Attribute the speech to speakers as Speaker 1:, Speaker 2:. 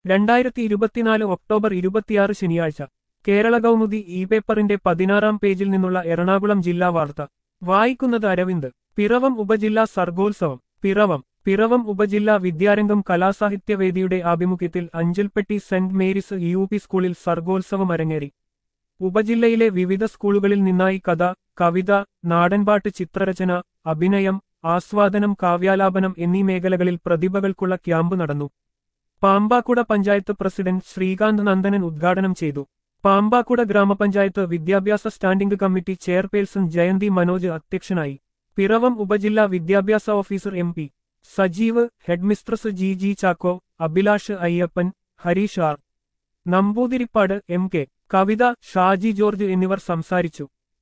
Speaker 1: രണ്ടായിരത്തി ഇരുപത്തിനാല് ഒക്ടോബർ ഇരുപത്തിയാറ് ശനിയാഴ്ച കേരള കൗമുദി ഇ പേപ്പറിന്റെ പതിനാറാം പേജിൽ നിന്നുള്ള എറണാകുളം ജില്ലാ വാർത്ത വായിക്കുന്നത് അരവിന്ദ് പിറവം ഉപജില്ലാ സർഗോത്സവം പിറവം പിറവം ഉപജില്ലാ വിദ്യാരംഗം കലാസാഹിത്യവേദിയുടെ ആഭിമുഖ്യത്തിൽ Anchalpetti Saint Mary's U P സ്കൂളിൽ സർഗോത്സവം അരങ്ങേറി ഉപജില്ലയിലെ വിവിധ സ്കൂളുകളിൽ നിന്നായി കഥ കവിത നാടൻപാട്ട് ചിത്രരചന അഭിനയം ആസ്വാദനം കാവ്യാലാപനം എന്നീ മേഖലകളിൽ പ്രതിഭകൾക്കുള്ള ക്യാമ്പ് നടന്നു പാമ്പാക്കുട പഞ്ചായത്ത് പ്രസിഡന്റ് ശ്രീകാന്ത് നന്ദനൻ ഉദ്ഘാടനം ചെയ്തു പാമ്പാക്കുട ഗ്രാമപഞ്ചായത്ത് വിദ്യാഭ്യാസ standing committee chairperson Jayanthi Manoj അധ്യക്ഷനായി പിറവം ഉപജില്ലാ വിദ്യാഭ്യാസ officer M P Sajeev headmistress G G Chacko Abhilash Ayyappan Harish R Namboothiripad M K Kavitha Shaji George എന്നിവർ സംസാരിച്ചു